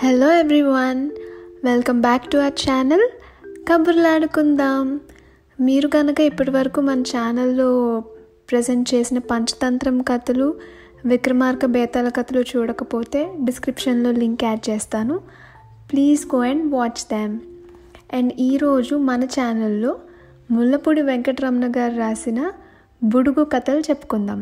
Hello everyone welcome back to our channel కబుర్లాడుకుందాం మీరు కనుక ఇప్పటివరకు మన ఛానల్లో ప్రజెంట్ చేసిన పంచతంత్రం కథలు విక్రమార్క బేతాల కథలు చూడకపోతే డిస్క్రిప్షన్లో లింక్ యాడ్ చేస్తాను please go and watch them and ఈరోజు మన ఛానల్లో ముల్లపూడి వెంకటరమణ గారు రాసిన బుడుగు కథలు చెప్పుకుందాం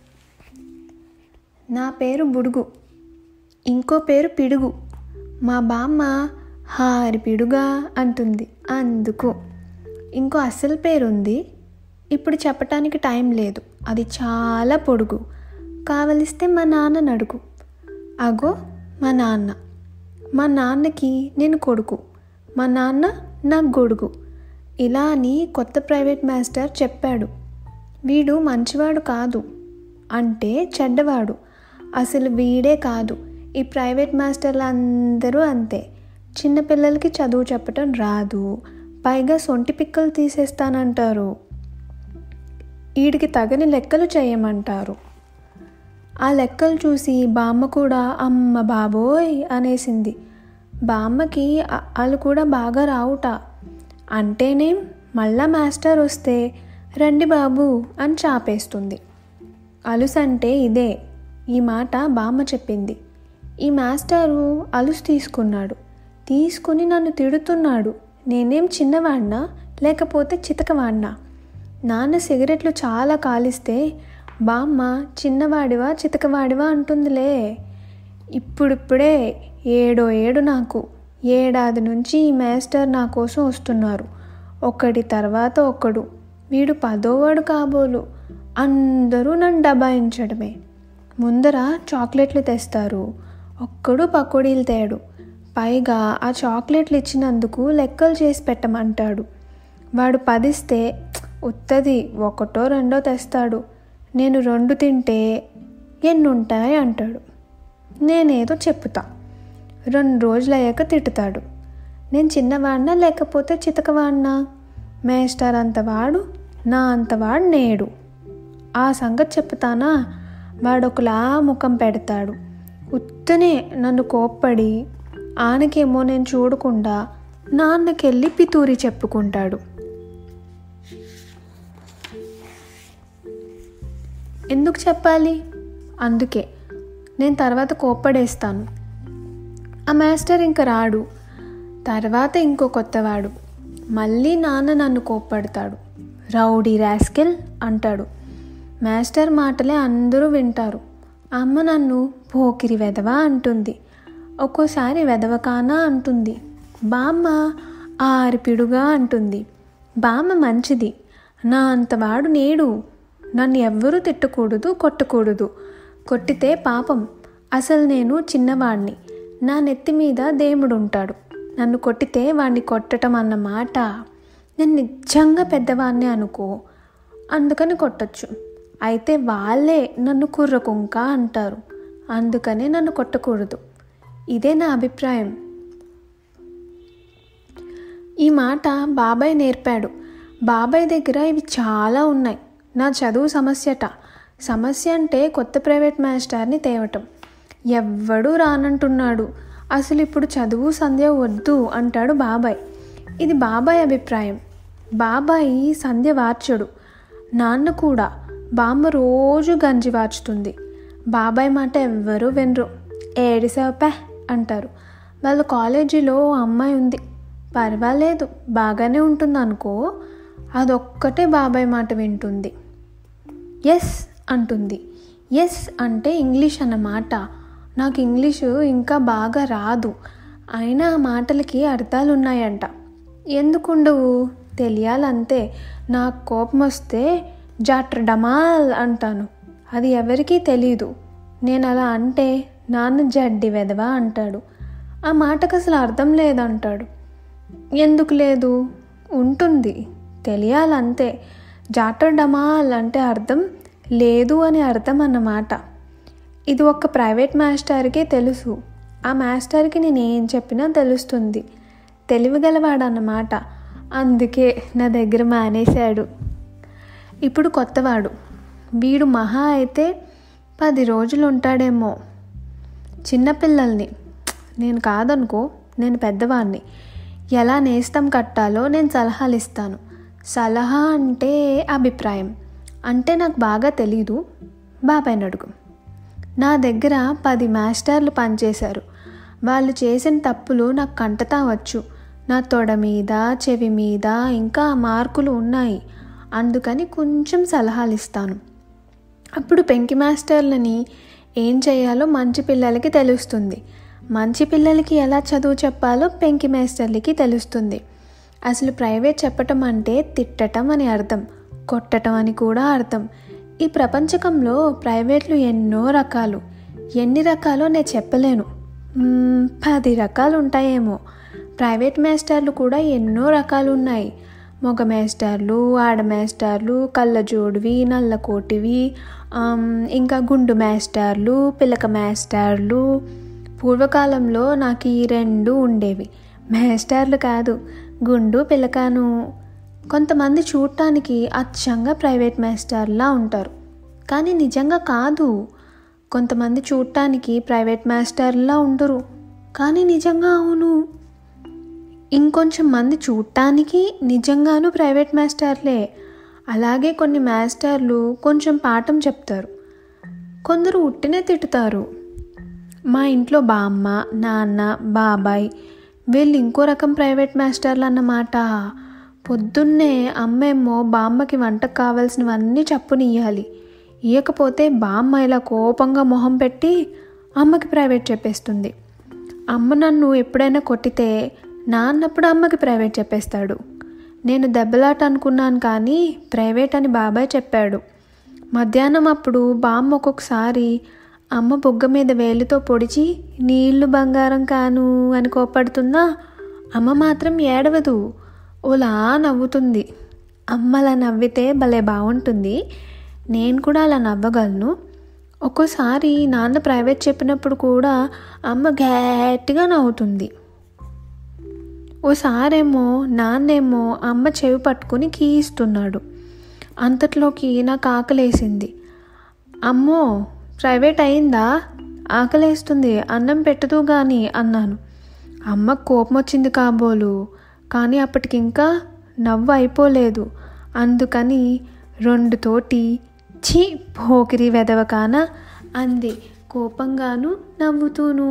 నా పేరు బుడుగు ఇంకో పేరు పిడుగు మా బామ్మ హారి పిడుగా అంటుంది అందుకు ఇంకో అసలు పేరు ఉంది ఇప్పుడు చెప్పటానికి టైం లేదు అది చాలా పొడుగు కావలిస్తే మా నాన్న నడుగు అగో మా నాన్న మా నాన్నకి నేను కొడుకు మా నాన్న నాకు గొడుగు ఇలా అని కొత్త ప్రైవేట్ మాస్టర్ చెప్పాడు వీడు మంచివాడు కాదు అంటే చెడ్డవాడు అసలు వీడే కాదు ఈ ప్రైవేట్ మాస్టర్లు అందరూ అంతే చిన్నపిల్లలకి చదువు చెప్పటం రాదు పైగా సొంటి పిక్కలు తీసేస్తానంటారు వీడికి తగని లెక్కలు చేయమంటారు ఆ లెక్కలు చూసి బామ్మ కూడా అమ్మ బాబోయ్ అనేసింది బామ్మకి వాళ్ళు కూడా బాగా రావుట అంటేనేం మళ్ళా మాస్టర్ వస్తే రండి బాబు అని చాపేస్తుంది అలుసంటే ఇదే ఈ మాట బామ్మ చెప్పింది ఈ మాస్టారు అలుసు తీసుకున్నాడు తీసుకుని నన్ను తిడుతున్నాడు నేనేం చిన్నవాడినా లేకపోతే చితకవాడినా నాన్న సిగరెట్లు చాలా కాలిస్తే బామ్మ చిన్నవాడివా చితకవాడివా అంటుందిలే ఇప్పుడిప్పుడే ఏడో ఏడు నాకు ఏడాది నుంచి ఈ మాస్టర్ నా కోసం వస్తున్నారు ఒకటి తర్వాత ఒకడు వీడు పదోవాడు కాబోలు అందరూ నన్ను డబాయించడమే ముందర చాక్లెట్లు తెస్తారు ఒక్కడు పకోడీలు తేడు పైగా ఆ చాక్లెట్లు ఇచ్చినందుకు లెక్కలు చేసి పెట్టమంటాడు వాడు పదిస్తే ఉత్తది ఒకటో రెండో తెస్తాడు నేను రెండు తింటే ఎన్నుంటాయి అంటాడు నేనేదో చెప్పుతా రెండు రోజులు అయ్యాక తిట్టుతాడు నేను చిన్నవాడినా లేకపోతే చితకవాడినా మేస్టర్ అంతవాడు నా అంతవాడు నేడు ఆ సంగతి చెప్తానా వాడొకలా ముఖం పెడతాడు ఉత్తనే నన్ను కోప్పడి ఆనకేమో నేను చూడకుండా నాన్నకెళ్ళి పితూరి చెప్పుకుంటాడు ఎందుకు చెప్పాలి అందుకే నేను తర్వాత కోప్పడేస్తాను ఆ మాస్టర్ ఇంక రాడు తర్వాత ఇంకో కొత్తవాడు మళ్ళీ నాన్న నన్ను కోప్పడతాడు రౌడీ రాస్కెల్ అంటాడు మాస్టర్ మాటలే అందరూ వింటారు అమ్మ నన్ను పోకిరి వెదవా అంటుంది ఒక్కోసారి వెదవకానా అంటుంది బామ్మ ఆరిపిడుగా అంటుంది బామ్మ మంచిది నా అంతవాడు నేడు నన్ను ఎవ్వరూ తిట్టకూడదు కొట్టకూడదు కొట్టితే పాపం అసలు నేను చిన్నవాడిని నా నెత్తి మీద దేవుడు ఉంటాడు నన్ను కొట్టితే వాడిని కొట్టడం అన్న మాట నేను నిజంగా పెద్దవాడిని అనుకో అందుకని కొట్టచ్చు అయితే వాళ్ళే నన్ను కుర్రకుంక అంటారు అందుకనే నన్ను కొట్టకూడదు ఇదే నా అభిప్రాయం ఈ మాట బాబాయ్ నేర్పాడు బాబాయ్ దగ్గర ఇవి చాలా ఉన్నాయి నా చదువు సమస్యట సమస్య అంటే కొత్త ప్రైవేట్ మాస్టర్ని తేవటం ఎవ్వడూ రానంటున్నాడు అసలు ఇప్పుడు చదువు సంధ్య వద్దు అంటాడు బాబాయ్ ఇది బాబాయ్ అభిప్రాయం బాబాయి సంధ్య వార్చడు నాన్న కూడా బామ్మ రోజు గంజి వార్చుతుంది బాబాయ్ మాట ఎవ్వరూ వినరు ఏడిసావుపే అంటారు వాళ్ళ కాలేజీలో అమ్మాయి ఉంది పర్వాలేదు బాగానే ఉంటుంది అనుకో అదొక్కటే బాబాయ్ మాట వింటుంది ఎస్ అంటుంది ఎస్ అంటే ఇంగ్లీష్ అన్నమాట నాకు ఇంగ్లీషు ఇంకా బాగా రాదు అయినా ఆ మాటలకి అర్థాలు ఉన్నాయంట ఎందుకుండవు తెలియాలంతే నాకు కోపం వస్తే జాట్ర డమాల్ అంటాను అది ఎవరికీ తెలీదు నేను అలా అంటే నాన్న జడ్డి వెదవా అంటాడు ఆ మాటకు అసలు అర్థం లేదంటాడు ఎందుకు లేదు ఉంటుంది తెలియాలంతే జాటర్ డమాల్ అంటే అర్థం లేదు అని అర్థం అన్నమాట ఇది ఒక ప్రైవేట్ మాస్టర్కే తెలుసు ఆ మాస్టర్కి నేను ఏం చెప్పినా తెలుస్తుంది తెలివిగలవాడన్నమాట అందుకే నా దగ్గర మానేశాడు ఇప్పుడు కొత్తవాడు వీడు మహా అయితే పది రోజులు ఉంటాడేమో చిన్నపిల్లల్ని నేను కాదనుకో నేను పెద్దవాడిని ఎలా నేస్తం కట్టాలో నేను సలహాలు ఇస్తాను సలహా అంటే అభిప్రాయం అంటే నాకు బాగా తెలీదు బాబాయ్ని అడుగు నా దగ్గర పది మాస్టర్లు పనిచేశారు వాళ్ళు చేసిన తప్పులు నాకు కంటతా వచ్చు నా తొడ మీద చెవి మీద ఇంకా మార్కులు ఉన్నాయి అందుకని కొంచెం సలహాలు ఇస్తాను అప్పుడు పెంకి మాస్టర్లని ఏం చేయాలో మంచి పిల్లలకి తెలుస్తుంది మంచి పిల్లలకి ఎలా చదువు చెప్పాలో పెంకి మాస్టర్లకి తెలుస్తుంది అసలు ప్రైవేట్ చెప్పటం అంటే తిట్టటం అని అర్థం కొట్టటం అని కూడా అర్థం ఈ ప్రపంచకంలో ప్రైవేట్లు ఎన్నో రకాలు ఎన్ని రకాలో నేను చెప్పలేను మ్మ్, పది రకాలు ఉంటాయేమో ప్రైవేట్ మాస్టర్లు కూడా ఎన్నో రకాలు ఉన్నాయి మగ మేస్టార్లు ఆడ మేస్టార్లు కళ్ళజోడివి నల్లకోటివి ఆమ్, ఇంకా గుండు మేస్టార్లు పిలక మేస్టార్లు పూర్వకాలంలో నాకు ఈ రెండు ఉండేవి మేస్టార్లు కాదు గుండు పిలకాను కొంతమంది చూడటానికి అచ్చంగా ప్రైవేట్ మాస్టర్లా ఉంటారు కానీ నిజంగా కాదు కొంతమంది చూడటానికి ప్రైవేట్ మాస్టర్లా ఉండరు కానీ నిజంగా అవును ఇంకొంచెం మంది చూడటానికి నిజంగాను ప్రైవేట్ మాస్టర్లే అలాగే కొన్ని మాస్టర్లు కొంచెం పాఠం చెప్తారు కొందరు ఉట్టినే తిట్టుతారు మా ఇంట్లో బామ్మ నాన్న బాబాయ్ వీళ్ళు ఇంకో రకం ప్రైవేట్ మాస్టర్లు అన్నమాట పొద్దున్నే అమ్మేమో బామ్మకి వంటకు కావాల్సినవన్నీ చప్పునియ్యాలి ఇయ్యకపోతే బామ్మ ఇలా కోపంగా మొహం పెట్టి అమ్మకి ప్రైవేట్ చెప్పేస్తుంది అమ్మ నన్ను ఎప్పుడైనా కొట్టితే నాన్నప్పుడు అమ్మకి ప్రైవేట్ చెప్పేస్తాడు నేను దెబ్బలాట అనుకున్నాను కానీ ప్రైవేట్ అని బాబాయ్ చెప్పాడు మధ్యాహ్నం అప్పుడు బామ్మ ఒక్కొక్కసారి అమ్మ బుగ్గ మీద వేలితో పొడిచి నీళ్లు బంగారం కాను అని కోపడుతుందా అమ్మ మాత్రం ఏడవదు ఓలా నవ్వుతుంది అమ్మ అలా నవ్వితే భలే బాగుంటుంది నేను కూడా అలా నవ్వగలను ఒక్కోసారి నాన్న ప్రైవేట్ చెప్పినప్పుడు కూడా అమ్మ గట్టిగా నవ్వుతుంది ఓసారేమో నాన్నేమో అమ్మ చెవి పట్టుకుని కీయిస్తున్నాడు అంతట్లోకి నాకు ఆకలేసింది అమ్మో ప్రైవేట్ అయిందా ఆకలేస్తుంది అన్నం పెట్టదు కానీ అన్నాను అమ్మకు కోపం వచ్చింది కాబోలు కానీ అప్పటికింకా నవ్వు అయిపోలేదు అందుకని రెండు తోటి ఛీ పోకిరి వెదవకాన అంది కోపంగాను నవ్వుతూను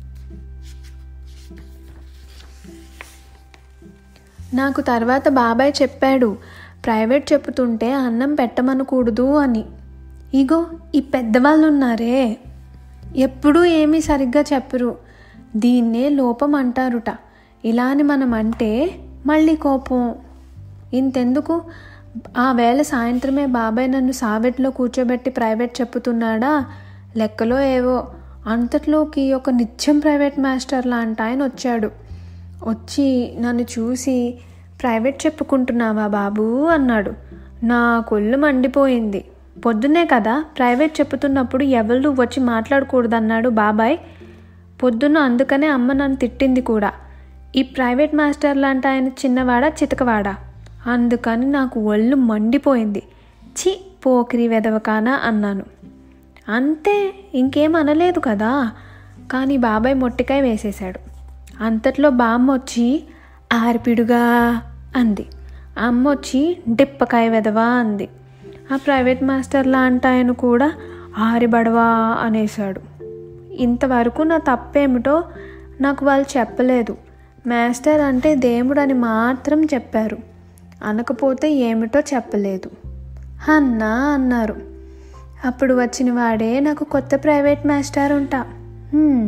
నాకు తర్వాత బాబాయ్ చెప్పాడు ప్రైవేట్ చెప్పుతుంటే అన్నం పెట్టమనకూడదు అని ఇగో ఈ పెద్దవాళ్ళు ఉన్నారే ఎప్పుడూ ఏమీ సరిగ్గా చెప్పరు దీన్నే లోపం అంటారుట ఇలా అని మనం అంటే మళ్ళీ కోపం ఇంతెందుకు ఆ వేళ సాయంత్రమే బాబాయ్ నన్ను సావెట్లో కూర్చోబెట్టి ప్రైవేట్ చెప్పుతున్నాడా లెక్కలో ఏవో అంతట్లోకి ఒక నిత్యం ప్రైవేట్ మాస్టర్ లాంటి ఆయన వచ్చాడు వచ్చి నన్ను చూసి ప్రైవేట్ చెప్పుకుంటున్నావా బాబు అన్నాడు నా కొళ్ళు మండిపోయింది పొద్దున్నే కదా ప్రైవేట్ చెప్పుతున్నప్పుడు ఎవరు వచ్చి మాట్లాడకూడదన్నాడు బాబాయ్ పొద్దున్న అందుకనే అమ్మ నన్ను తిట్టింది కూడా ఈ ప్రైవేట్ మాస్టర్ లాంటి ఆయన చిన్నవాడా చితకవాడా అందుకని నాకు ఒళ్ళు మండిపోయింది చి పోకిరి వెదవకానా అన్నాను అంతే ఇంకేం అనలేదు కదా కానీ బాబాయ్ మొట్టికాయ వేసేశాడు అంతట్లో బామ్మ వచ్చి ఆర్పిడుగా అంది అమ్మ వచ్చి డిప్పకాయ వెదవా అంది ఆ ప్రైవేట్ మాస్టర్ లాంటి ఆయన కూడా ఆరిబడవా అనేశాడు ఇంతవరకు నా తప్పేమిటో నాకు వాళ్ళు చెప్పలేదు మాస్టర్ అంటే దేవుడు అని మాత్రం చెప్పారు అనకపోతే ఏమిటో చెప్పలేదు అన్నా అన్నారు అప్పుడు వచ్చిన వాడే నాకు కొత్త ప్రైవేట్ మాస్టర్ ఉంటా హ్మ్.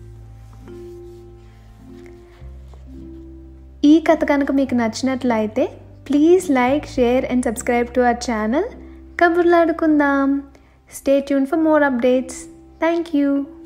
ఈ కథ కనుక మీకు నచ్చినట్లయితే please like share and subscribe to our channel కబుర్లాడుకుందాం stay tune for more updates thank you